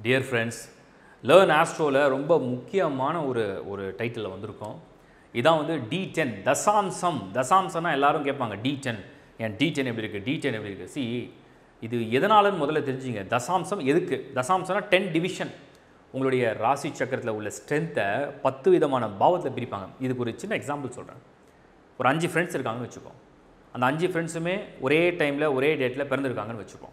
dear friends learn ஆஸ்ட்ரோவில் ரொம்ப முக்கியமான ஒரு ஒரு டைட்டிலில் வந்திருக்கோம் இதான் வந்து டி டென் தசாம்சம் தசாம்சம்னா எல்லாரும் கேட்பாங்க டி டென் என் டி டென் எப்படி இருக்குது டி டென் எப்படி இருக்குது சி இது எதனாலன்னு முதல்ல தெரிஞ்சுங்க தசாம்சம் எதுக்கு தசாம்சம்னா டென் டிவிஷன் உங்களுடைய ராசி சக்கரத்தில் உள்ள ஸ்ட்ரென்த்தை பத்து விதமான பாவத்தில் பிரிப்பாங்க இதுக்கு ஒரு சின்ன எக்ஸாம்பிள் சொல்கிறேன் ஒரு அஞ்சு ஃப்ரெண்ட்ஸ் இருக்காங்கன்னு வச்சுப்போம் அந்த அஞ்சு ஃப்ரெண்ட்ஸுமே ஒரே டைமில் ஒரே டேட்டில் பிறந்திருக்காங்கன்னு வச்சுப்போம்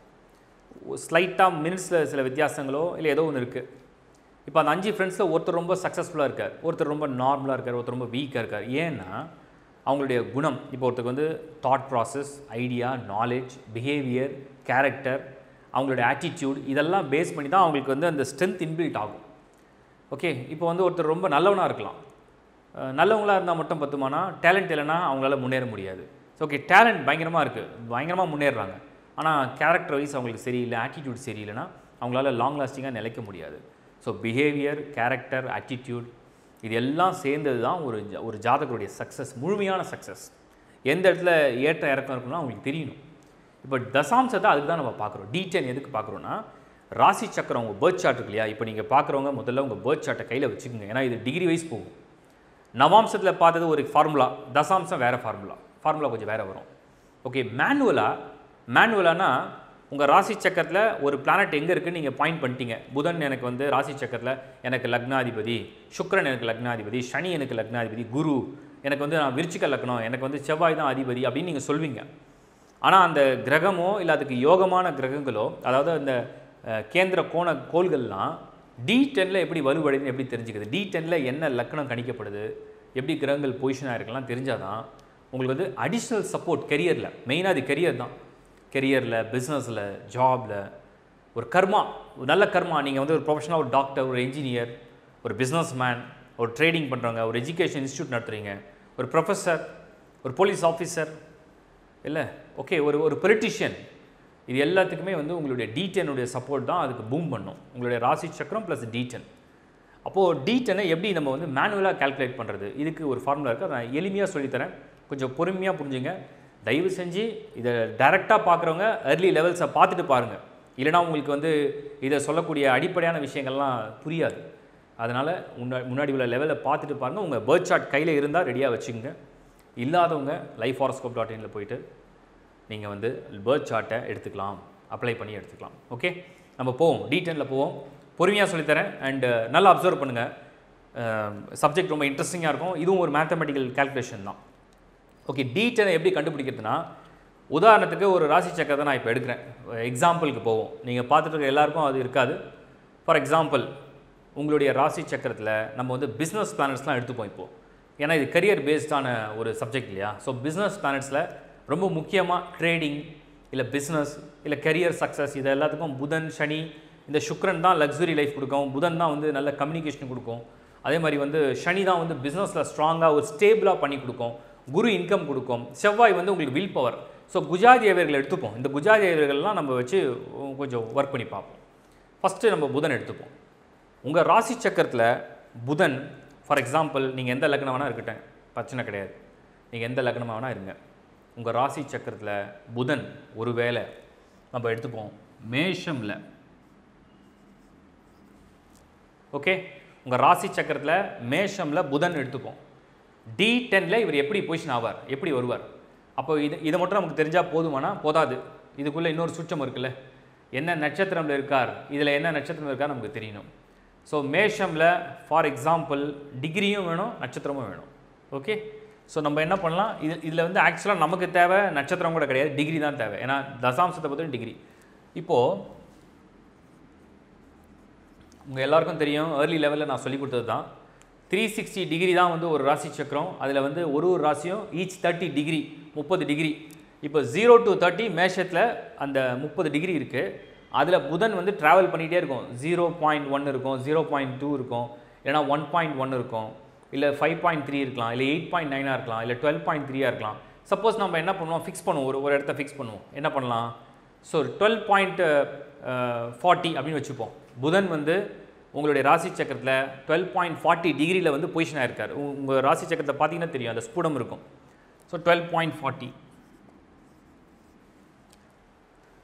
ஸ்லைட்டாக மினிட்ஸில் சில வித்தியாசங்களோ இல்லை ஏதோ ஒன்று இருக்குது இப்போ அந்த அஞ்சு ஃப்ரெண்ட்ஸில் ஒருத்தர் ரொம்ப சக்ஸஸ்ஃபுல்லாக இருக்கார் ஒருத்தர் ரொம்ப நார்மலாக இருக்கார் ஒருத்தர் ரொம்ப வீக்காக இருக்கார் ஏன்னா அவங்களுடைய குணம் இப்போ ஒருத்தருக்கு வந்து thought process idea knowledge behaviour character அவங்களுடைய ஆட்டிடியூட் இதெல்லாம் பேஸ் பண்ணி தான் அவங்களுக்கு வந்து அந்த ஸ்ட்ரென்த் இன்பில்ட் ஆகும் ஓகே இப்போ வந்து ஒருத்தர் ரொம்ப நல்லவனாக இருக்கலாம் அஹ் நல்லவங்களா இருந்தால் மட்டும் பத்துமானா டேலண்ட் இல்லைன்னா அவங்களால முன்னேற முடியாது ஓகே டேலண்ட் பயங்கரமாக இருக்குது பயங்கரமாக முன்னேறுறாங்க ஆனால் கேரக்டர் வைஸ் அவங்களுக்கு சரியில்லை ஆட்டிடியூட் சரியில்லைன்னா அவங்களால லாங் லாஸ்டிங்காக நிலைக்க முடியாது ஸோ பிஹேவியர் கேரக்டர் ஆட்டிடியூட் இது எல்லாம் சேர்ந்தது தான் ஒரு ஜா- ஒரு ஜாதகருடைய சக்ஸஸ் முழுமையான சக்ஸஸ் எந்த இடத்துல ஏற்ற இறக்கம் இருக்குன்னா அவங்களுக்கு தெரியணும் இப்போ தசாம்சத்தை அதுக்கு தான் நம்ம பார்க்குறோம் டீட்டெயில் எதுக்கு பார்க்குறோன்னா ராசி சக்கரம் உங்கள் பேர்த் சார்ட் இருக்கு இல்லையா இப்போ நீங்கள் பார்க்குறவங்க முதல்ல உங்கள் பேர்த் சார்ட்டை கையில் வச்சுக்கோங்க ஏன்னா இது டிகிரி வைஸ் போகும் நவாம்சத்தில் பார்த்தது ஒரு ஃபார்முலா தசாம்சம் வேறு ஃபார்முலா ஃபார்முலா கொஞ்சம் வேறு வரும் ஓகே மேனுவலாக மேனுவலானா உங்கள் ராசி சக்கரத்தில் ஒரு பிளானட் எங்கே இருக்குன்னு நீங்கள் பாயிண்ட் பண்ணிட்டீங்க புதன் எனக்கு வந்து ராசி சக்கரத்தில் எனக்கு லக்னாதிபதி சுக்கிரன் எனக்கு லக்னாதிபதி சனி எனக்கு லக்னாதிபதி குரு எனக்கு வந்து நான் விருச்சிக லக்னம் எனக்கு வந்து செவ்வாய் தான் அதிபதி அப்படின்னு நீங்கள் சொல்வீங்க ஆனால் அந்த கிரகமோ இல்லை அதுக்கு யோகமான கிரகங்களோ அதாவது அந்த அஹ், கேந்திர கோண கோள்கள்லாம் டி டென்னில் எப்படி வலுவடைதுன்னு எப்படி தெரிஞ்சுக்குது டி டென்னில் என்ன லக்கணம் கணிக்கப்படுது எப்படி கிரகங்கள் பொசிஷனாக இருக்கலாம் தெரிஞ்சாதான் உங்களுக்கு வந்து அடிஷ்னல் சப்போர்ட் கெரியரில் மெயினாக அது கெரியர் தான் கெரியரில் பிஸ்னஸில் ஜாபில் ஒரு கர்மா ஒரு நல்ல கர்மா நீங்கள் வந்து ஒரு ப்ரொஃபஷனல் ஒரு டாக்டர் ஒரு என்ஜினியர் ஒரு பிஸ்னஸ் மேன் ஒரு ட்ரேடிங் பண்ணுறவங்க ஒரு எஜுகேஷன் இன்ஸ்டியூட் நடத்துகிறீங்க ஒரு ப்ரொஃபஸர் ஒரு போலீஸ் ஆஃபீஸர் இல்லை ஓகே ஒரு ஒரு பொலிட்டிஷியன் இது எல்லாத்துக்குமே வந்து உங்களுடைய டீட்டனுடைய சப்போர்ட் தான் அதுக்கு பூம் பண்ணும் உங்களுடைய ராசி சக்கரம் ப்ளஸ் டீட்டன் அப்போது டீட்டனை எப்படி நம்ம வந்து மேனுவலாக கால்குலேட் பண்ணுறது இதுக்கு ஒரு ஃபார்முலா இருக்குது அதை நான் எளிமையாக சொல்லித்தரேன் கொஞ்சம் பொறுமையாக புரிஞ்சுங்க தயவு செஞ்சு இதை டைரெக்டாக பார்க்குறவங்க early லெவல்ஸை பார்த்துட்டு பாருங்கள் இல்லைனா உங்களுக்கு வந்து இதை சொல்லக்கூடிய அடிப்படையான விஷயங்கள்லாம் புரியாது அதனால் முன்னா முன்னாடி உள்ள லெவலை பார்த்துட்டு பாருங்கள் உங்கள் பேர்த் சார்ட் கையில் இருந்தால் ரெடியாக வச்சுக்கோங்க இல்லாதவங்க லைஃப் ஹாரோஸ்கோப் டாட் இனில் போயிட்டு நீங்கள் வந்து பேர்த் சார்ட்டை எடுத்துக்கலாம் அப்ளை பண்ணி எடுத்துக்கலாம் ஓகே நம்ம போவோம் டீட்டெயிலில் போவோம் பொறுமையாக சொல்லித்தரேன் அண்டு நல்லா அப்சர்வ் பண்ணுங்கள் சப்ஜெக்ட் ரொம்ப இன்ட்ரெஸ்டிங்காக இருக்கும் இதுவும் ஒரு மேத்தமெட்டிக்கல் கால்குலேஷன் தான் ஓகே டீட்டெயிலை எப்படி கண்டுபிடிக்கிறதுனா உதாரணத்துக்கு ஒரு ராசி சக்கரத்தை நான் இப்போ எடுக்கிறேன் எக்ஸாம்பிளுக்கு போவோம் நீங்கள் பார்த்துட்டு இருக்க எல்லாருக்கும் அது இருக்காது ஃபார் எக்ஸாம்பிள் உங்களுடைய ராசி சக்கரத்தில் நம்ம வந்து பிஸ்னஸ் பிளானட்ஸ்லாம் எடுத்துப்போம் இப்போது ஏன்னா இது கரியர் பேஸ்டான ஒரு சப்ஜெக்ட் இல்லையா ஸோ பிஸ்னஸ் பிளானட்ஸில் ரொம்ப முக்கியமாக ட்ரேடிங் இல்லை பிஸ்னஸ் இல்லை கரியர் சக்ஸஸ் இது எல்லாத்துக்கும் புதன் சனி இந்த சுக்ரன் தான் லக்ஸுரி லைஃப் கொடுக்கும் புதன் தான் வந்து நல்ல கம்யூனிகேஷன் கொடுக்கும் அதே மாதிரி வந்து சனி தான் வந்து பிஸ்னஸில் ஸ்ட்ராங்காக ஒரு ஸ்டேபிளாக பண்ணி கொடுக்கும் குரு இன்கம் கொடுக்கும் செவ்வாய் வந்து உங்களுக்கு வில் பவர் ஸோ குஜாதி ஏவர்கள் எடுத்துப்போம் இந்த குஜாதி ஏவர்கள்லாம் நம்ம வச்சு உம், கொஞ்சம் ஒர்க் பண்ணி பார்ப்போம் ஃபஸ்ட்டு நம்ம புதன் எடுத்துப்போம் உங்கள் ராசி சக்கரத்தில் புதன் ஃபார் எக்ஸாம்பிள் நீங்கள் எந்த லக்னம் வேணால் இருக்கட்டும் பிரச்சனை கிடையாது நீங்கள் எந்த லக்னமாக வேணால் இருங்க உங்கள் ராசி சக்கரத்தில் புதன் ஒருவேளை நம்ம எடுத்துப்போம் மேஷமில் ஓகே உங்கள் ராசி சக்கரத்தில் மேஷமில் புதன் எடுத்துப்போம் டி டென்னில் இவர் எப்படி பொசிஷன் ஆவார் எப்படி வருவார் அப்போ இது இதை மட்டும் நமக்கு தெரிஞ்சால் போதுமானா போதாது இதுக்குள்ளே இன்னொரு சுற்றம் இருக்குல்ல என்ன நட்சத்திரம்ல இருக்கார் இதில் என்ன நட்சத்திரம் இருக்கார் நமக்கு தெரியணும் ஸோ மேஷமில் ஃபார் எக்ஸாம்பிள் டிகிரியும் வேணும் நட்சத்திரமும் வேணும் ஓகே ஸோ நம்ம என்ன பண்ணலாம் இது இதில் வந்து ஆக்சுவலாக நமக்கு தேவை நட்சத்திரம் கூட கிடையாது டிகிரி தான் தேவை ஏன்னா தசாம்சத்தை பற்றி டிகிரி இப்போது உங்கள் எல்லாருக்கும் தெரியும் ஏர்லி லெவலில் நான் சொல்லி கொடுத்தது தான் த்ரீ சிக்ஸ்டி டிகிரி தான் வந்து ஒரு ராசி சக்கரம் அதில் வந்து ஒரு ஒரு ராசியும் ஈச் தேர்ட்டி டிகிரி முப்பது டிகிரி இப்போ ஜீரோ டு தேர்ட்டி மேஷத்தில் அந்த முப்பது டிகிரி இருக்குது அதில் புதன் வந்து ட்ராவல் பண்ணிகிட்டே இருக்கும் ஜீரோ பாயிண்ட் ஒன் இருக்கும் ஜீரோ பாயிண்ட் டூ இருக்கும் இல்லைனா ஒன் பாயிண்ட் ஒன் இருக்கும் இல்லை ஃபைவ் பாயிண்ட் த்ரீ இருக்கலாம் இல்லை எயிட் பாயிண்ட் நைனாக இருக்கலாம் இல்லை டுவெல் பாயிண்ட் த்ரீயாக இருக்கலாம் சப்போஸ் நம்ம என்ன பண்ணுவோம் ஃபிக்ஸ் பண்ணுவோம் ஒரு ஒரு இடத்த ஃபிக்ஸ் பண்ணுவோம் என்ன பண்ணலாம் ஸோ டுவெல் பாயிண்ட் ஃபார்ட்டி அப்படின்னு வச்சுப்போம் புதன் வந்து உங்களுடைய ராசி சக்கரத்தில் டுவெல் பாயிண்ட் ஃபார்ட்டி டிகிரியில் வந்து பொசிஷன் ஆயிருக்கார் உங்கள் ராசி சக்கரத்தில் பார்த்தீங்கன்னா தெரியும் அந்த ஸ்புடம் இருக்கும் ஸோ டுவெல் பாயிண்ட் ஃபார்ட்டி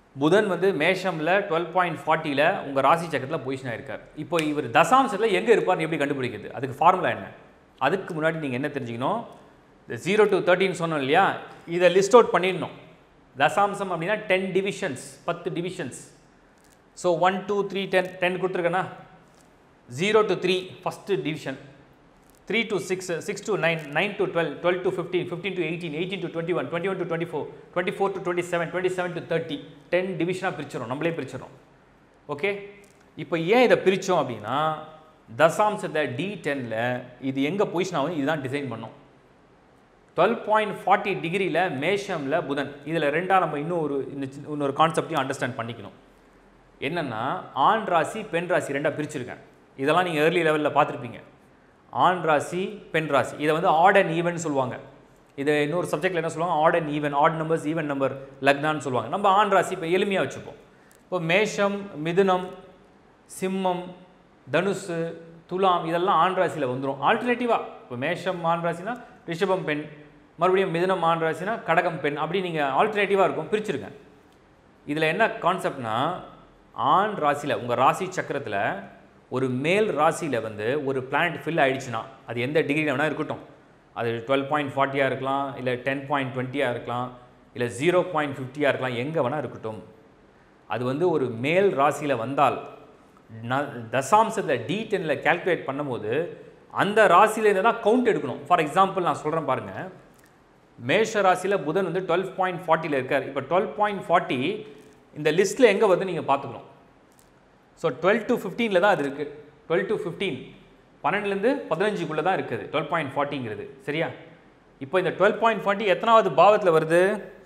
புதன் வந்து மேஷமில் டுவெல் பாயிண்ட் ஃபார்ட்டியில் உங்கள் ராசி சக்கரத்தில் பொசிஷன் ஆயிருக்கார் இப்போ இவர் தசாம்சத்தில் எங்கே இருப்பார்னு எப்படி கண்டுபிடிக்கிறது அதுக்கு ஃபார்முலா என்ன அதுக்கு முன்னாடி நீங்கள் என்ன தெரிஞ்சுக்கணும் இந்த ஜீரோ டு தேர்ட்டின் சொன்னோம் இல்லையா இதை லிஸ்ட் அவுட் பண்ணிடணும் தசாம்சம் அப்படின்னா டென் டிவிஷன்ஸ் பத்து divisions so one two three ten ten கொடுத்துருக்கேன்னா zero to three first division three to six six to nine nine to twelve twelve to fifteen fifteen to eighteen eighteen to twenty one twenty one to twenty four twenty four to twenty seven twenty seven to thirty ten டிவிஷனாக பிரிச்சிடும் நம்மளே பிரிச்சிடும் okay இப்போ ஏன் இதை பிரித்தோம் அப்படின்னா தசாம்சத்தை D டெனில் இது எங்கே பொசிஷன் ஆகும் இதுதான் டிசைன் பண்ணோம் டுவெல் பாயிண்ட் ஃபார்ட்டி டிகிரியில் மேஷமில் புதன் இதில் ரெண்டாக நம்ம இன்னும் ஒரு இந்த சி- இன்னொரு கான்செப்டையும் அண்டர்ஸ்டாண்ட் பண்ணிக்கணும் என்னென்னா ஆண் ராசி பெண் ராசி ரெண்டாக பிரிச்சிருக்கேன் இதெல்லாம் நீங்கள் ஏர்லி லெவலில் பார்த்துருப்பீங்க ஆண் ராசி பெண் ராசி இதை வந்து ஆட் அண்ட் ஈவன் சொல்லுவாங்க இதை இன்னொரு சப்ஜெக்டில் என்ன சொல்லுவாங்க odd and even odd numbers even number லக்னான்னு சொல்லுவாங்க நம்ம ஆண் ராசி இப்போ எளிமையாக வச்சுப்போம் இப்போ மேஷம் மிதுனம் சிம்மம் தனுசு துலாம் இதெல்லாம் ஆண் ராசியில் வந்துடும் ஆல்டர்னேட்டிவாக இப்போ மேஷம் ஆண் ராசினா ரிஷபம் பெண் மறுபடியும் மிதுனம் ஆண் ராசினா கடகம் பெண் அப்படி நீங்கள் ஆல்டர்னேட்டிவாக இருக்கும் பிரிச்சிருங்க இதில் என்ன கான்செப்ட்னா ஆண் ராசியில் உங்கள் ராசி சக்கரத்தில் ஒரு மேல் ராசியில் வந்து ஒரு பிளானட் ஃபில் ஆயிடுச்சுன்னா அது எந்த டிகிரியில் வேணால் இருக்கட்டும் அது டுவெல் பாயிண்ட் ஃபார்ட்டியாக இருக்கலாம் இல்லை டென் பாயிண்ட் டுவெண்ட்டியாக இருக்கலாம் இல்லை ஜீரோ பாயிண்ட் ஃபிஃப்டியாக இருக்கலாம் எங்கே வேணால் இருக்கட்டும் அது வந்து ஒரு மேல் ராசியில் வந்தால் ந தசாம்சத்தில் டி டெனில் கேல்குலேட் பண்ணும்போது அந்த ராசியிலேருந்து தான் கவுண்ட் எடுக்கணும் ஃபார் எக்ஸாம்பிள் நான் சொல்கிறேன் பாருங்கள் மேஷ ராசியில் புதன் வந்து டுவெல் பாயிண்ட் ஃபார்ட்டியில் இருக்கார் இப்போ டுவெல் பாயிண்ட் ஃபார்ட்டி இந்த லிஸ்ட்டில் எங்கே வருது நீங்கள் பார்த்துக்கணும் ஸோ டுவெல் டு ஃபிஃப்டீனில் தான் அது இருக்குது டுவெல் டு ஃபிஃப்டீன் பன்னெண்டுலேருந்து பதினஞ்சுக்குள்ளே தான் இருக்குது டுவெல் பாயிண்ட் ஃபார்ட்டிங்கிறது சரியா இப்போ இந்த டுவெல் பாயிண்ட் ஃபார்ட்டி எத்தனாவது பாவத்தில் வருது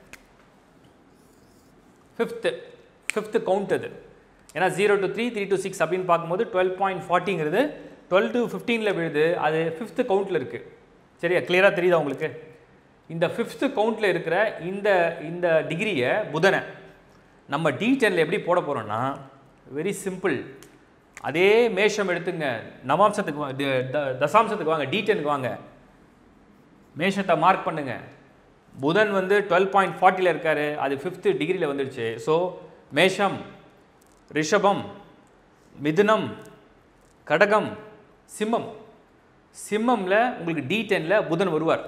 ஃபிஃப்த்து ஃபிஃப்த்து கவுண்ட் அது ஏன்னா zero to three three to six அப்படின்னு பார்க்கும்போது டுவெல் பாயிண்ட் ஃபார்ட்டிங்கிறது டுவெல் டு ஃபிஃப்டீனில் விழுது அது ஃபிஃப்த்து கவுண்ட்டில் இருக்குது சரியா கிளியராக தெரியுதா உங்களுக்கு இந்த ஃபிஃப்த்து கவுண்ட்டில் இருக்கிற இந்த இந்த டிகிரியை புதனை நம்ம டி டெனில் எப்படி போட போகிறோம்னா வெரி சிம்பிள் அதே மேஷம் எடுத்துங்க நவாம்சத்துக்கு வா- த- த- தசாம்சத்துக்கு வாங்க டி டெனுக்கு வாங்க மேஷத்தை மார்க் பண்ணுங்க புதன் வந்து டுவெல் பாயிண்ட் ஃபார்ட்டியில் இருக்காரு அது ஃபிஃப்த்து டிகிரியில் வந்துடுச்சு ஸோ மேஷம் ரிஷபம் மிதுனம் கடகம் சிம்மம் சிம்மம்ல உங்களுக்கு டி டெனில் புதன் வருவார்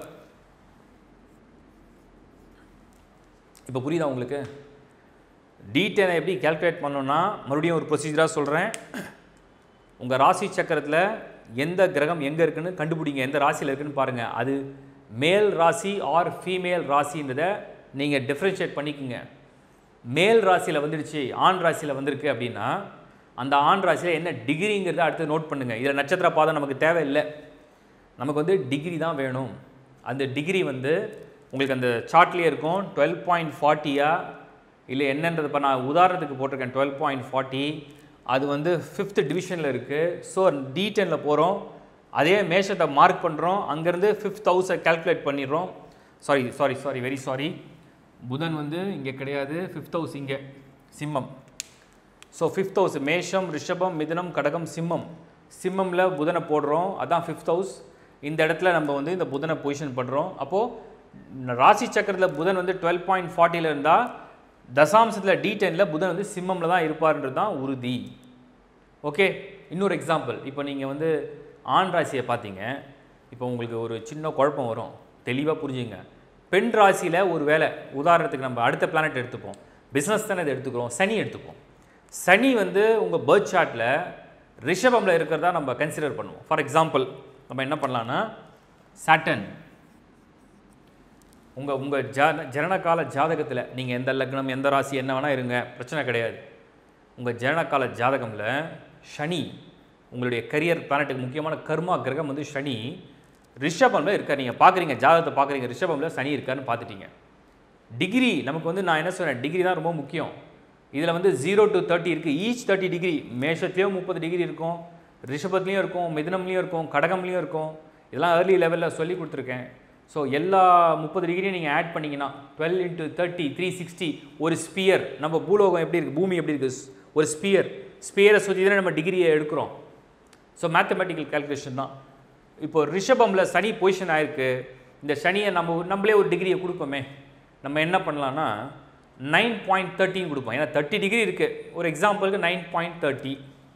இப்போ புரியுதா உங்களுக்கு டி டெனை எப்படி கால்குலேட் பண்ணணும்னா மறுபடியும் ஒரு ப்ரொசீஜராக சொல்கிறேன் உங்கள் ராசி சக்கரத்தில் எந்த கிரகம் எங்கே இருக்குன்னு கண்டுபிடிங்க எந்த ராசியில் இருக்குன்னு பாருங்கள் அது மேல் ராசி ஆர் ஃபீமேல் ராசின்றதை நீங்கள் டிஃப்ரென்ஷியேட் பண்ணிக்கோங்க மேல் ராசியில் வந்துடுச்சு ஆண் ராசியில் வந்திருக்கு அப்படின்னா அந்த ஆண் ராசியில் என்ன டிகிரிங்கிறத அடுத்து நோட் பண்ணுங்கள் இதில் நட்சத்திர பாதம் நமக்கு தேவையில்லை நமக்கு வந்து டிகிரி தான் வேணும் அந்த டிகிரி வந்து உங்களுக்கு அந்த சார்ட்லேயே இருக்கும் டுவெல் பாயிண்ட் ஃபார்ட்டியா இல்லை என்னன்றது இப்போ நான் உதாரணத்துக்கு போட்டிருக்கேன் டுவெல் பாயிண்ட் ஃபார்ட்டி அது வந்து ஃபிஃப்த் டிவிஷனில் இருக்குது ஸோ டி டெனில் போகிறோம் அதே மேஷத்தை மார்க் பண்ணுறோம் அங்கேருந்து ஃபிஃப்த் ஹவுஸை கால்குலேட் பண்ணிடுறோம் sorry sorry sorry very sorry புதன் வந்து இங்கே கிடையாது ஃபிஃப்த் ஹவுஸ் இங்கே சிம்மம் ஸோ ஃபிஃப்த் ஹவுஸ் மேஷம் ரிஷபம் மிதுனம் கடகம் சிம்மம் சிம்மமில் புதனை போடுறோம் அதான் ஃபிஃப்த் ஹவுஸ் இந்த இடத்துல நம்ம வந்து இந்த புதனை பொசிஷன் பண்ணுறோம் அப்போது ராசி சக்கரத்தில் புதன் வந்து டுவெல் பாயிண்ட் ஃபார்ட்டியில் இருந்தால் தசாம்சத்தில் டி டெனில் புதன் வந்து சிம்மமில் தான் இருப்பார்ன்றது தான் உறுதி ஓகே இன்னொரு எக்ஸாம்பிள் இப்போ நீங்கள் வந்து ஆண் ராசியை பார்த்தீங்க இப்போ உங்களுக்கு ஒரு சின்ன குழப்பம் வரும் தெளிவாக புரிஞ்சுங்க பெண் ராசியில் ஒரு வேலை உதாரணத்துக்கு நம்ம அடுத்த பிளானட் எடுத்துப்போம் பிஸ்னஸ் தானே இதை எடுத்துக்கிறோம் சனி எடுத்துப்போம் சனி வந்து உங்கள் பேர்த் சார்ட்டில் ரிஷபமில் இருக்கிறதா நம்ம கன்சிடர் பண்ணுவோம் ஃபார் எக்ஸாம்பிள் நம்ம என்ன பண்ணலான்னா சாட்டன் உங்கள் உங்கள் ஜன ஜனனகால ஜாதகத்தில் நீங்கள் எந்த லக்னம் எந்த ராசி என்ன வேணால் இருங்க பிரச்சனை கிடையாது உங்கள் ஜனனகால ஜாதகமில் சனி உங்களுடைய கரியர் பிளானட்டுக்கு முக்கியமான கர்மா கிரகம் வந்து சனி ரிஷபமில் இருக்கார் நீங்கள் பார்க்குறீங்க ஜாதகத்தை பார்க்குறீங்க ரிஷபமில் சனி இருக்காருன்னு பார்த்துட்டீங்க டிகிரி நமக்கு வந்து நான் என்ன சொன்னேன் டிகிரி தான் ரொம்ப முக்கியம் இதில் வந்து ஜீரோ டு தேர்ட்டி இருக்குது ஈச் தேர்ட்டி டிகிரி மேஷத்துலேயும் முப்பது டிகிரி இருக்கும் ரிஷபத்துலேயும் இருக்கும் மிதுனம்லேயும் இருக்கும் கடகம்லேயும் இருக்கும் இதெல்லாம் ஏர்லி லெவலில் சொல்லி கொடுத்துருக்கேன் ஸோ எல்லா முப்பது டிகிரியும் நீங்கள் ஆட் பண்ணிங்கன்னா twelve into thirty three sixty ஒரு ஸ்பியர் நம்ம பூலோகம் எப்படி இருக்குது பூமி எப்படி இருக்குது ஒரு ஸ்பியர் ஸ்பியரை சுற்றி தானே நம்ம டிகிரியை எடுக்கிறோம் ஸோ மேத்தமெட்டிக்கல் கால்குலேஷன் தான் இப்போ ரிஷபமில் சனி பொசிஷன் ஆயிருக்கு இந்த சனியை நம்ம நம்மளே ஒரு டிகிரியை கொடுப்போமே நம்ம என்ன பண்ணலான்னா நைன் பாயிண்ட் தேர்ட்டின்னு கொடுப்போம் ஏன்னா தேர்ட்டி டிகிரி இருக்குது ஒரு எக்ஸாம்பிளுக்கு நைன் பாயிண்ட் தேர்ட்டி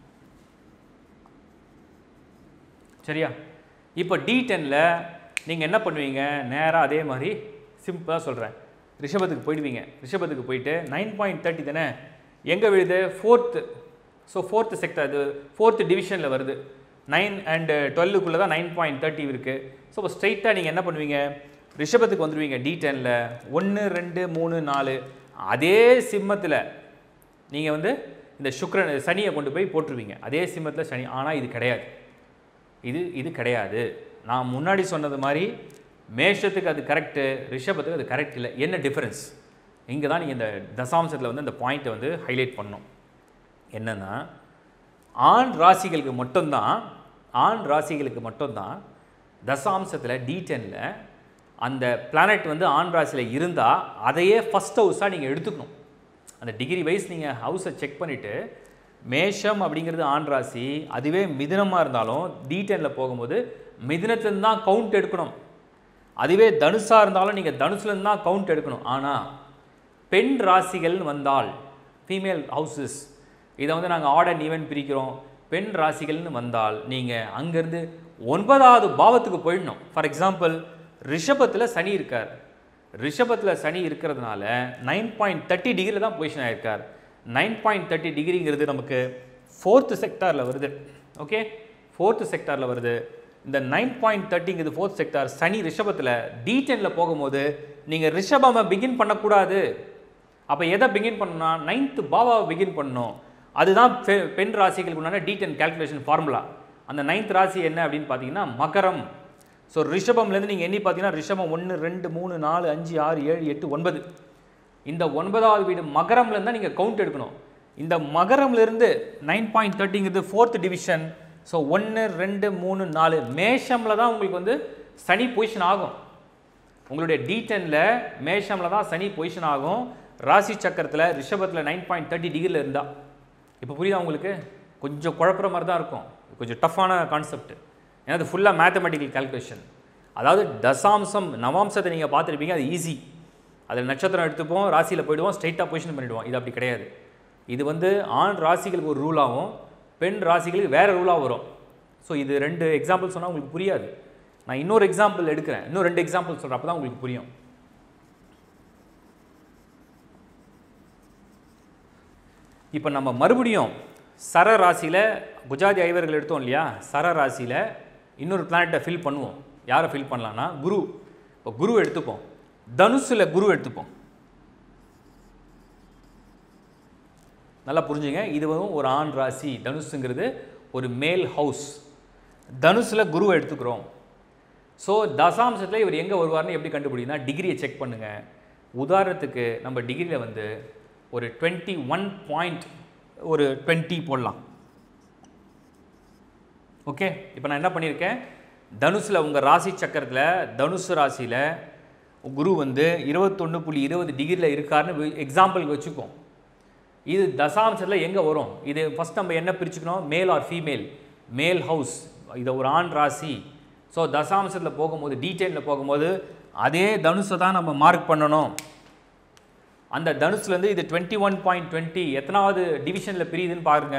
சரியா இப்போ டி டெனில் நீங்கள் என்ன பண்ணுவீங்க நேராக அதே மாதிரி சிம்பிளாக சொல்கிறேன் ரிஷபத்துக்கு போயிடுவீங்க ரிஷபத்துக்கு போயிட்டு நைன் பாயிண்ட் தேர்ட்டி தானே எங்கே விழுது ஃபோர்த்து ஸோ ஃபோர்த்து செக்டர் அது ஃபோர்த்து டிவிஷனில் வருது நைன் அண்டு டுவெல்லுக்குள்ளே தான் நைன் பாயிண்ட் தேர்ட்டி இருக்குது ஸோ இப்போ ஸ்ட்ரைட்டாக நீங்கள் என்ன பண்ணுவீங்க ரிஷபத்துக்கு வந்துடுவீங்க டி டெனில் ஒன்று ரெண்டு மூணு நாலு அதே சிம்மத்தில் நீங்கள் வந்து இந்த சுக்ரன் சனியை கொண்டு போய் போட்டுருவீங்க அதே சிம்மத்தில் சனி ஆனால் இது கிடையாது இது இது கிடையாது நான் முன்னாடி சொன்னது மாதிரி மேஷத்துக்கு அது கரெக்டு ரிஷபத்துக்கு அது கரெக்ட் இல்லை என்ன டிஃபரன்ஸ் இங்கே தான் நீங்கள் இந்த தசாம்சத்தில் வந்து இந்த பாயிண்ட்டை வந்து ஹைலைட் பண்ணணும் என்னென்னா ஆண் ராசிகளுக்கு மட்டும்தான் ஆண் ராசிகளுக்கு மட்டும்தான் தசாம்சத்தில் டி டெனில் அந்த பிளானட் வந்து ஆண் ராசியில் இருந்தால் அதையே ஃபஸ்ட் ஹவுஸாக நீங்கள் எடுத்துக்கணும் அந்த டிகிரி வைஸ் நீங்கள் ஹவுஸை செக் பண்ணிவிட்டு மேஷம் அப்படிங்கிறது ஆண் ராசி அதுவே மிதுனமாக இருந்தாலும் டி டெனில் போகும்போது மிதுனத்துலேருந்து தான் கவுண்ட் எடுக்கணும் அதுவே தனுஷாக இருந்தாலும் நீங்கள் தனுசுலேருந்து தான் கவுண்ட் எடுக்கணும் ஆனால் பெண் ராசிகள் வந்தால் ஃபீமேல் ஹவுசஸ் இதை வந்து நாங்கள் ஆட் அண்ட் ஈவென்ட் பிரிக்கிறோம் பெண் ராசிகள்னு வந்தால் நீங்கள் அங்கேருந்து ஒன்பதாவது பாவத்துக்கு போயிடணும் ஃபார் எக்ஸாம்பிள் ரிஷபத்தில் சனி இருக்கார் ரிஷபத்தில் சனி இருக்கிறதுனால நைன் பாயிண்ட் தேர்ட்டி டிகிரியில் தான் பொசிஷன் ஆயிருக்கார் நைன் பாயிண்ட் தேர்ட்டி டிகிரிங்கிறது நமக்கு ஃபோர்த்து செக்டாரில் வருது ஓகே ஃபோர்த்து செக்டாரில் வருது இந்த நைன் பாயிண்ட் தேர்ட்டிங்கிறது ஃபோர்த் செக்டார் சனி ரிஷபத்தில் டி டெனில் போகும்போது நீங்கள் ரிஷபமை பிகின் பண்ணக்கூடாது அப்போ எதை பிகின் பண்ணணும்னா நைன்த்து பாவாவை பிகின் பண்ணணும் அதுதான் பெ- பெண் ராசிகளுக்கு உண்டான டி டென் கேல்குலேஷன் ஃபார்முலா அந்த நைன்த் ராசி என்ன அப்படின்னு பார்த்தீங்கன்னா மகரம் ஸோ ரிஷபம்லேருந்து நீங்கள் எண்ணி பார்த்தீங்கன்னா ரிஷபம் ஒன்று ரெண்டு மூணு நாலு அஞ்சு ஆறு ஏழு எட்டு ஒன்பது இந்த ஒன்பதாவது வீடு மகரம்லேருந்து தான் நீங்கள் கவுண்ட் எடுக்கணும் இந்த மகரம்லேருந்து நைன் பாயிண்ட் தேர்ட்டிங்கிறது ஃபோர்த் டிவிஷன் ஸோ ஒன்று ரெண்டு மூணு நாலு மேஷமில் தான் உங்களுக்கு வந்து சனி பொசிஷன் ஆகும் உங்களுடைய டி டெனில் மேஷமில் தான் சனி பொசிஷன் ஆகும் ராசி சக்கரத்தில் ரிஷபத்தில் நைன் பாயிண்ட் தேர்ட்டி டிகிரியில் இருந்தா இப்போ புரியுதா உங்களுக்கு கொஞ்சம் குழப்புற மாதிரி தான் இருக்கும் கொஞ்சம் டஃப்பான கான்செப்ட் ஏன்னா அது ஃபுல்லாக மேத்தமெட்டிக்கல் கால்குலேஷன் அதாவது தசாம்சம் நவாம்சத்தை நீங்கள் பார்த்துருப்பீங்க அது ஈஸி அதில் நட்சத்திரம் எடுத்துப்போம் ராசியில் போயிடுவோம் ஸ்ட்ரைட்டாக பொசிஷன் பண்ணிவிடுவோம் இது அப்படி கிடையாது இது வந்து ஆண் ராசிகளுக்கு ஒரு ரூலாகவும் பெண் ராசிகளுக்கு வேறு ரூலாக வரும் ஸோ இது ரெண்டு எக்ஸாம்பிள் சொன்னால் உங்களுக்கு புரியாது நான் இன்னொரு எக்ஸாம்பிள் எடுக்கிறேன் இன்னும் ரெண்டு எக்ஸாம்பிள் சொல்கிறேன் அப்போ தான் உங்களுக்கு புரியும் இப்போ நம்ம மறுபடியும் சர ராசியில் குஜாதி ஐவர்கள் எடுத்தோம் இல்லையா சர ராசியில் இன்னொரு பிளானட்டை ஃபில் பண்ணுவோம் யாரை ஃபில் பண்ணலான்னா குரு இப்போ குரு எடுத்துப்போம் தனுசில் குரு எடுத்துப்போம் நல்லா புரிஞ்சுங்க இது வந்து ஒரு ஆண் ராசி தனுசுங்கிறது ஒரு மேல் ஹவுஸ் தனுசில் குருவை எடுத்துக்கிறோம் ஸோ தசாம்சத்தில் இவர் எங்கே வருவார்னு எப்படி கண்டுபிடிக்குன்னா டிகிரியை செக் பண்ணுங்கள் உதாரணத்துக்கு நம்ம டிகிரியில் வந்து ஒரு டுவெண்ட்டி ஒன் பாயிண்ட் ஒரு டுவெண்ட்டி போடலாம் ஓகே இப்போ நான் என்ன பண்ணியிருக்கேன் தனுசில் உங்கள் ராசி சக்கரத்தில் தனுசு ராசியில் குரு வந்து இருபத்தொன்று புள்ளி இருபது டிகிரியில் இருக்காருன்னு எக்ஸாம்பிளுக்கு வச்சுக்கோம் இது தசாம்சத்தில் எங்கே வரும் இது ஃபஸ்ட் நம்ம என்ன பிரிச்சுக்கணும் மேல் ஆர் ஃபீமேல் மேல் ஹவுஸ் இதை ஒரு ஆண் ராசி ஸோ தசாம்சத்தில் போகும்போது டீட்டெயிலில் போகும்போது அதே தனுஷை தான் நம்ம மார்க் பண்ணணும் அந்த தனுஷ்லேருந்து இது டுவெண்ட்டி ஒன் பாயிண்ட் டுவெண்ட்டி எத்தனாவது டிவிஷனில் பிரியுதுன்னு பாருங்க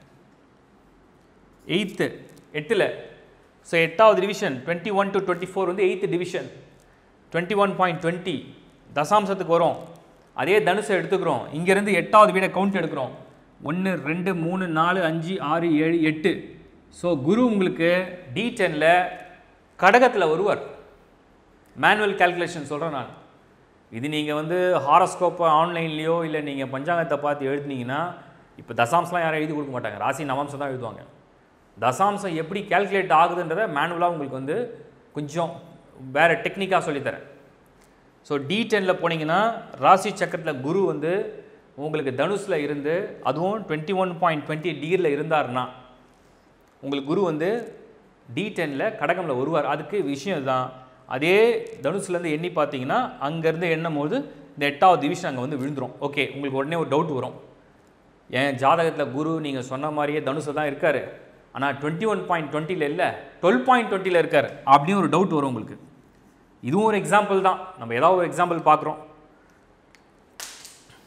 எயித்து எட்டில் ஸோ எட்டாவது division twenty one to twenty four வந்து eight division twenty one point twenty தசாம்சத்துக்கு வரும் அதே தனுஷை எடுத்துக்கிறோம் இங்கேருந்து எட்டாவது வீடை கவுண்ட் எடுக்கிறோம் ஒன்று ரெண்டு மூணு நாலு அஞ்சு ஆறு ஏழு எட்டு ஸோ குரு உங்களுக்கு டி டெனில் கடகத்தில் வருவார் மேனுவல் கால்குலேஷன் சொல்கிறேன் நான் இது நீங்கள் வந்து ஹாரோஸ்கோப்பை ஆன்லைன்லேயோ இல்லை நீங்கள் பஞ்சாங்கத்தை பார்த்து எழுதுனீங்கன்னா இப்போ தசாம்சம்லாம் யாரும் எழுதி கொடுக்க மாட்டாங்க ராசி நவாம்சம் தான் எழுதுவாங்க தசாம்சம் எப்படி கால்குலேட் ஆகுதுன்றதை மேனுவலாக உங்களுக்கு வந்து கொஞ்சம் வேறு டெக்னிக்காக சொல்லித்தரேன் ஸோ டி டெனில் போனீங்கன்னா ராசி சக்கரத்தில் குரு வந்து உங்களுக்கு தனுஷில் இருந்து அதுவும் டுவெண்ட்டி ஒன் பாயிண்ட் டுவெண்ட்டி டிகிரியில் இருந்தாருன்னா உங்களுக்கு குரு வந்து டி டெனில் கடகமில் வருவார் அதுக்கு விஷயம் இதுதான் அதே தனுஷ்லேருந்து எண்ணி பார்த்தீங்கன்னா அங்கேருந்து எண்ணும் போது இந்த எட்டாவது டிவிஷன் அங்கே வந்து விழுந்துரும் ஓகே உங்களுக்கு உடனே ஒரு டவுட் வரும் என் ஜாதகத்தில் குரு நீங்கள் சொன்ன மாதிரியே தனுஷை தான் இருக்கார் ஆனால் டுவெண்ட்டி ஒன் பாயிண்ட் டுவெண்ட்டியில் இல்லை டுவெல் பாயிண்ட் டுவெண்ட்டியில் இருக்கார் அப்படின்னு ஒரு டவுட் வரும் உங்களுக்கு இதுவும் ஒரு எக்ஸாம்பிள் தான் நம்ம ஏதாவது ஒரு எக்ஸாம்பிள் பார்க்குறோம்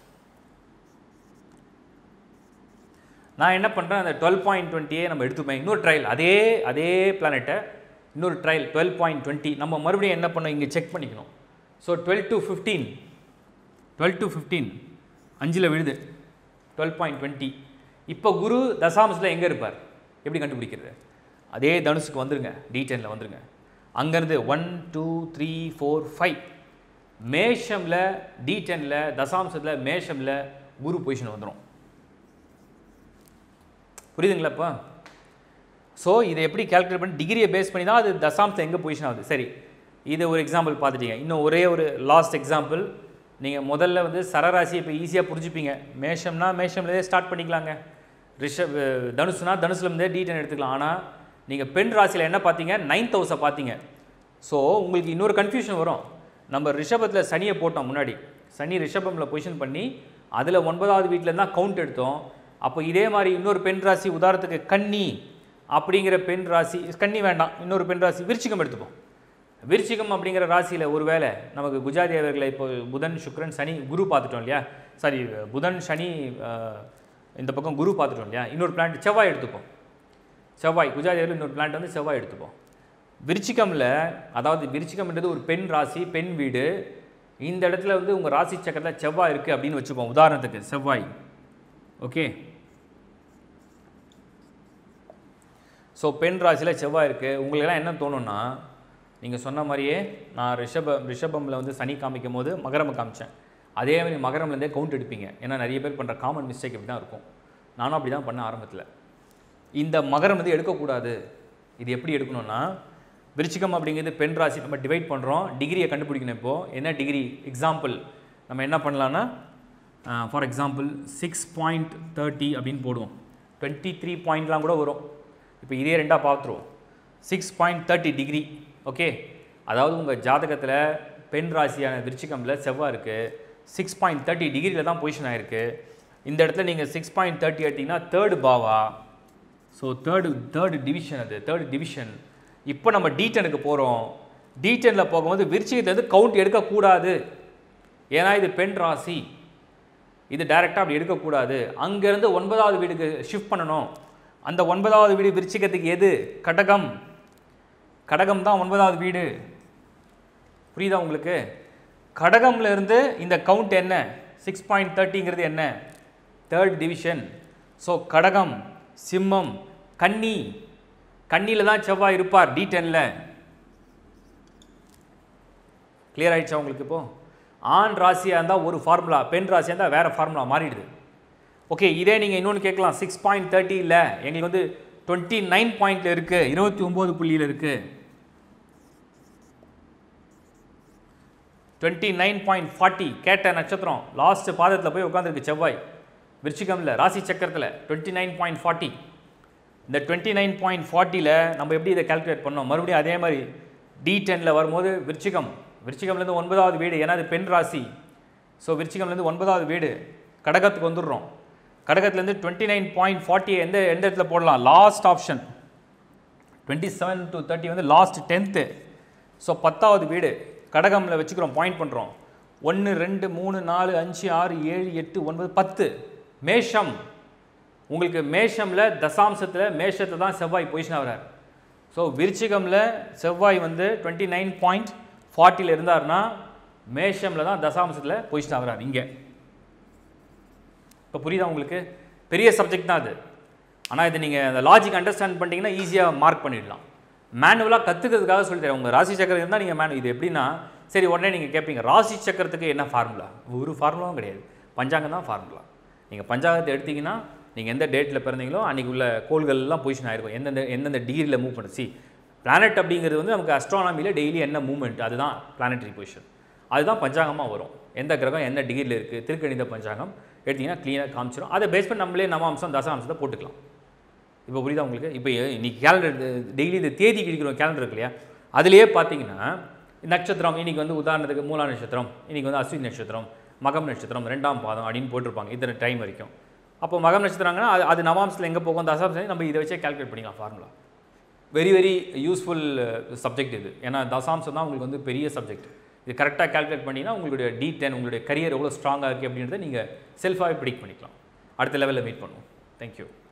நான் என்ன பண்ணுறேன் அந்த டுவெல் பாயிண்ட் டுவெண்ட்டியே நம்ம எடுத்துப்பேன் இன்னொரு ட்ரையல் அதே அதே பிளானெட்டை இன்னொரு ட்ரையல் டுவெல் பாயிண்ட் டுவெண்ட்டி நம்ம மறுபடியும் என்ன பண்ணோம் இங்கே செக் பண்ணிக்கணும் so twelve to fifteen twelve to fifteen அஞ்சில் விழுது டுவெல் பாயிண்ட் டுவெண்ட்டி இப்போ குரு தசாம்சத்தில் எங்கே இருப்பார் எப்படி கண்டுபிடிக்கிறது அதே தனுசுக்கு வந்துருங்க டி டெனில் வந்துருங்க அங்கேருந்து one two three four five மேஷமில் டி டெனில் தசாம்சத்தில் மேஷமில் குரு பொசிஷன் வந்துடும் புரியுதுங்களா இப்போ ஸோ இதை எப்படி கால்குலேட் பண்ணி டிகிரியை பேஸ் பண்ணி தான் அது தசாம்சம் எங்கே பொசிஷன் ஆகுது சரி இது ஒரு எக்ஸாம்பிள் பார்த்துட்டீங்க இன்னும் ஒரே ஒரு லாஸ்ட் எக்ஸாம்பிள் நீங்கள் முதல்ல வந்து சரராசி இப்போ ஈஸியாக புரிஞ்சுப்பீங்க மேஷம்னா மேஷம்லேயே ஸ்டார்ட் பண்ணிக்கலாங்க ரிஷப் தனுசுனா தனுசுலேருந்தே டீட்டன் எடுத்துக்கலாம் ஆனால் நீங்கள் பெண் ராசியில் என்ன பார்த்தீங்க நைன்த் ஹவுஸை பார்த்தீங்க ஸோ உங்களுக்கு இன்னொரு கன்ஃபியூஷன் வரும் நம்ம ரிஷபத்தில் சனியை போட்டோம் முன்னாடி சனி ரிஷபமில் பொசிஷன் பண்ணி அதில் ஒன்பதாவது வீட்டில் தான் கவுண்ட் எடுத்தோம் அப்போ இதே மாதிரி இன்னொரு பெண் ராசி உதாரணத்துக்கு கன்னி அப்படிங்கிற பெண் ராசி கன்னி வேண்டாம் இன்னொரு பெண் ராசி விருச்சிகம் எடுத்துப்போம் விருச்சிகம் அப்படிங்கிற ராசியில் ஒருவேளை நமக்கு குஜாதி அவர்களை இப்போ புதன் சுக்கிரன் சனி குரு பார்த்துட்டோம் இல்லையா சாரி புதன் சனி அஹ், இந்த பக்கம் குரு பார்த்துட்டோம் இல்லையா இன்னொரு பிளான்ட் செவ்வாய் எடுத்துப்போம் செவ்வாய் குஜாதி அவர்கள் இன்னொரு பிளான்ட் வந்து செவ்வாய் எடுத்துப்போம் விருச்சிகமில் அதாவது விருச்சிகம்ன்றது ஒரு பெண் ராசி பெண் வீடு இந்த இடத்துல வந்து உங்கள் ராசி சக்கரத்தில் செவ்வாய் இருக்குது அப்படின்னு வச்சுப்போம் உதாரணத்துக்கு செவ்வாய் ஓகே ஸோ பெண் ராசியில் செவ்வாய் இருக்குது உங்களுக்கெல்லாம் என்ன தோணும்னா நீங்கள் சொன்ன மாதிரியே நான் ரிஷப ரிஷபமில் வந்து சனி காமிக்கும் போது மகரம் காமிச்சேன் அதே மாதிரி மகரம்லேருந்தே கவுண்ட் எடுப்பீங்க ஏன்னா நிறைய பேர் பண்ணுற காமன் மிஸ்டேக் இப்படி தான் இருக்கும் நானும் அப்படி தான் பண்ண ஆரம்பத்தில் இந்த மகரம் வந்து எடுக்கக்கூடாது இது எப்படி எடுக்கணும்னா விருச்சிகம் அப்படிங்கிறது பெண் ராசி நம்ம டிவைட் பண்ணுறோம் டிகிரியை கண்டுபிடிக்கணும் இப்போது என்ன டிகிரி எக்ஸாம்பிள் நம்ம என்ன பண்ணலான்னா for example six point thirty அப்படின்னு போடுவோம் டுவெண்ட்டி த்ரீ பாயிண்ட்லாம் கூட வரும் இப்போ இதே ரெண்டாக பார்த்துருவோம் six point thirty degree okay அதாவது உங்கள் ஜாதகத்தில் பெண் ராசியான விருச்சிகமில் செவ்வாய் இருக்குது சிக்ஸ் பாயிண்ட் தேர்ட்டி டிகிரியில் தான் பொசிஷன் ஆயிருக்கு இந்த இடத்துல நீங்கள் சிக்ஸ் பாயிண்ட் தேர்ட்டி எடுத்தீங்கன்னா தேர்டு பாவா ஸோ தேர்டு தேர்டு டிவிஷன் அது தேர்டு டிவிஷன் இப்போ நம்ம டி டெனுக்கு போகிறோம் டி டெனில் போகும்போது விருச்சிகத்துலேருந்து கவுண்ட் எடுக்கக்கூடாது ஏன்னா இது பெண் ராசி இது டைரெக்டாக அப்படி எடுக்கக்கூடாது அங்கேருந்து ஒன்பதாவது வீடுக்கு ஷிஃப்ட் பண்ணணும் அந்த ஒன்பதாவது வீடு விருச்சிகத்துக்கு எது கடகம் கடகம் தான் ஒன்பதாவது வீடு புரியுதா உங்களுக்கு கடகம்ல இருந்து இந்த கவுண்ட் என்ன சிக்ஸ் பாயிண்ட் தேர்ட்டிங்கிறது என்ன தேர்ட் டிவிஷன் ஸோ கடகம் சிம்மம் கன்னி கன்னியில் தான் செவ்வாய் இருப்பார் டி டெனில் கிளியர் ஆயிடுச்சா உங்களுக்கு இப்போ ஆண் ராசியாக இருந்தால் ஒரு ஃபார்முலா பெண் ராசியாக இருந்தால் வேறு ஃபார்முலா மாறிடுது ஓகே இதே நீங்கள் இன்னொன்று கேட்கலாம் சிக்ஸ் பாயிண்ட் தேர்ட்டி இல்லை எங்களுக்கு வந்து டுவெண்ட்டி நைன் பாயிண்டில் இருக்குது இருபத்தி ஒம்பது புள்ளியில் இருக்குது டுவெண்ட்டி நைன் பாயிண்ட் ஃபார்ட்டி கேட்ட நட்சத்திரம் லாஸ்ட் பாதத்தில் போய் உட்காந்துருக்கு செவ்வாய் விருச்சிகமில் ராசி சக்கரத்தில் டுவெண்ட்டி நைன் பாயிண்ட் ஃபார்ட்டி இந்த டுவெண்ட்டி நைன் பாயிண்ட் ஃபார்ட்டியில் நம்ம எப்படி இதை கால்குலேட் பண்ணோம் மறுபடியும் அதே மாதிரி டி டெனில் வரும்போது விருச்சிகம் விருச்சிகம்லேருந்து ஒன்பதாவது வீடு ஏன்னா அது பெண் ராசி ஸோ விருச்சிகம்லேருந்து ஒன்பதாவது வீடு கடகத்துக்கு வந்துடுறோம் கடகத்துலேருந்து டுவெண்ட்டி நைன் பாயிண்ட் ஃபார்ட்டி எந்த எந்த இடத்துல போடலாம் last option twenty seven to thirty வந்து லாஸ்ட் டென்த்து ஸோ பத்தாவது வீடு கடகமில் வச்சுக்கிறோம் பாயிண்ட் பண்ணுறோம் ஒன்று ரெண்டு மூணு நாலு அஞ்சு ஆறு ஏழு எட்டு ஒன்பது பத்து மேஷம் உங்களுக்கு மேஷமில் தசாம்சத்தில் மேஷத்தில் தான் செவ்வாய் பொசிஷன் ஆகிறார் ஸோ விருச்சிகமில் செவ்வாய் வந்து டுவெண்ட்டி நைன் பாயிண்ட் ஃபார்ட்டியில் இருந்தார்னா மேஷமில் தான் தசாம்சத்தில் பொசிஷன் ஆகிறார் இங்கே இப்போ புரியுதா உங்களுக்கு பெரிய சப்ஜெக்ட் தான் அது ஆனால் இது நீங்கள் அந்த லாஜிக் அண்டர்ஸ்டாண்ட் பண்ணிட்டீங்கன்னா ஈஸியாக மார்க் பண்ணிடலாம் மேனுவலாக கற்றுக்கிறதுக்காக சொல்லி தரேன் உங்கள் ராசி சக்கரம் இருந்தால் நீங்கள் மேனு இது எப்படின்னா சரி உடனே நீங்கள் கேட்பீங்க ராசி சக்கரத்துக்கு என்ன ஃபார்முலா ஒரு ஃபார்முலாவும் கிடையாது பஞ்சாங்கம் தான் ஃபார்முலா நீங்கள் பஞ்சாங்கத்தை எடுத்தீங்கன்னா நீங்கள் எந்த டேட்டில் பிறந்தீங்களோ அன்றைக்கி உள்ள கோள்கள்லாம் பொசிஷன் ஆயிருக்கும் எந்தெந்த எந்தெந்த டிகிரியில் மூவ் பண்ணு சி பிளானட் அப்படிங்கிறது வந்து நமக்கு அஸ்ட்ரானமியில் டெய்லி என்ன மூவ்மெண்ட் அதுதான் பிளானட்டரி பொசிஷன் அதுதான் பஞ்சாங்கமாக வரும் எந்த கிரகம் எந்த டிகிரியில் இருக்குது திருக்கணித பஞ்சாங்கம் எடுத்தீங்கன்னா க்ளீனாக காமிச்சிடும் அதை பேஸ் பண்ணி நம்மளே நவாம்சம் தசாம்சத்தை போட்டுக்கலாம் இப்போ புரியுதா உங்களுக்கு இப்போ இன்னைக்கு கேலண்டர் டெய்லி இந்த தேதி கிழிக்கிறோம் கேலண்டர் இருக்கு இல்லையா அதுலேயே பார்த்தீங்கன்னா நட்சத்திரம் இன்னைக்கு வந்து உதாரணத்துக்கு மூலா நட்சத்திரம் இன்னைக்கு வந்து அஸ்வினி நட்சத்திரம் மகம் நட்சத்திரம் ரெண்டாம் பாதம் அப்படின்னு போட்டிருப்பாங்க இத்தனை டைம் வரைக்கும் அப்போ மகம் நட்சத்திரங்கன்னா அது அது நவாம்சத்தில் எங்கே போகும் தசாம்சம் நம்ம இதை வச்சே கால்குலேட் பண்ணிக்கலாம் formula very very useful subject இது ஏன்னா தசாம்சம் தான் உங்களுக்கு வந்து பெரிய சப்ஜெக்ட் இது கரெக்டாக கால்குலேட் பண்ணிங்கன்னா உங்களுடைய டி டென் உங்களுடைய கரியர் எவ்வளோ ஸ்ட்ராங்காக இருக்குது அப்படின்றத நீங்கள் செல்ஃபாகவே ப்ரிடிக் பண்ணிக்கலாம் அடுத்த லெவலில் மீட் பண்ணுவோம் தேங்க்யூ